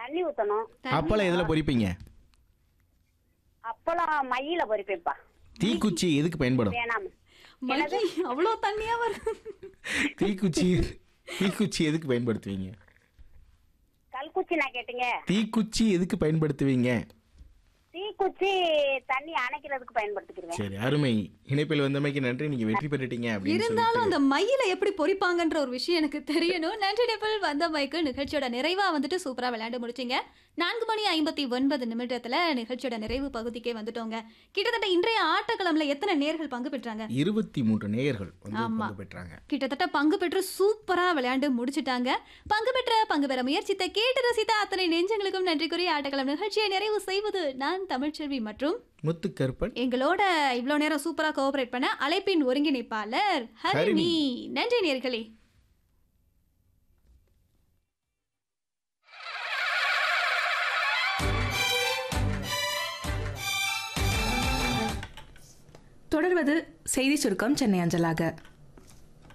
தண்ணி ஊத்தணும் அப்பளம் எதுல பொரிப்பீங்க அப்பளம் மையில பொரிப்பேப்பா தீக்குச்சி எதுக்கு பயன்படும் வேணாம் மகி அவ்வளோ தண்ணியா வருது தீக்குச்சி தீக்குச்சி எதுக்கு பயன்படுத்துவீங்க கல்குச்சி நான் கேட்டீங்க தீக்குச்சி எதுக்கு பயன்படுத்துவீங்க தீக்குச்சி தண்ணி அணைக்கிறதுக்கு பயன்படுத்திக்கிருவேன் சரி அருமை இணைப்பில் வந்தமைக்கு நன்றி நீங்க வெற்றி பெற்றுட்டீங்க அப்படின்னு இருந்தாலும் சொல்லிட்டு அந்த மயில எப்படி பொறிப்பாங்கன்ற ஒரு விஷயம் எனக்கு தெரியணும் நன்றி நெப்பில் வந்த மைக்கு நிகழ்ச்சியோட நிறைவா வந்துட்டு சூப்பரா விளையாண்டு முடிச்சிங்க நான்கு மணி ஐம்பத்தி ஒன்பது நிமிடத்துல நிகழ்ச்சியோட நிறைவு பகுதிக்கே வந்துட்டோங்க கிட்டத்தட்ட இன்றைய ஆட்டக்களம்ல எத்தனை நேர்கள் பங்கு பெற்றாங்க இருபத்தி மூன்று நேயர்கள் வந்து ஆமா. பங்கு பெற்றாங்க கிட்டத்தட்ட பங்கு பெற்று சூப்பரா விளையாண்டு முடிச்சிட்டாங்க பங்கு பெற்ற பங்கு பெற முயற்சித்த கேட்டு ரசித்த அத்தனை நெஞ்சங்களுக்கும் நன்றி கூறி ஆட்டக்களம் நிகழ்ச்சியை நிறைவு செய்வது நான் தமிழ்ச்செல்வி மற்றும் முத்துக்கருப்பன் எங்களோட இவ்வளோ நேரம் சூப்பரா கோஆபரேட் பண்ண அழைப்பின் ஒருங்கிணைப்பாளர் ஹரிணி நன்றி நேர்களே தொடர்வது செய்தி சுருக்கம் சென்னை அஞ்சலாக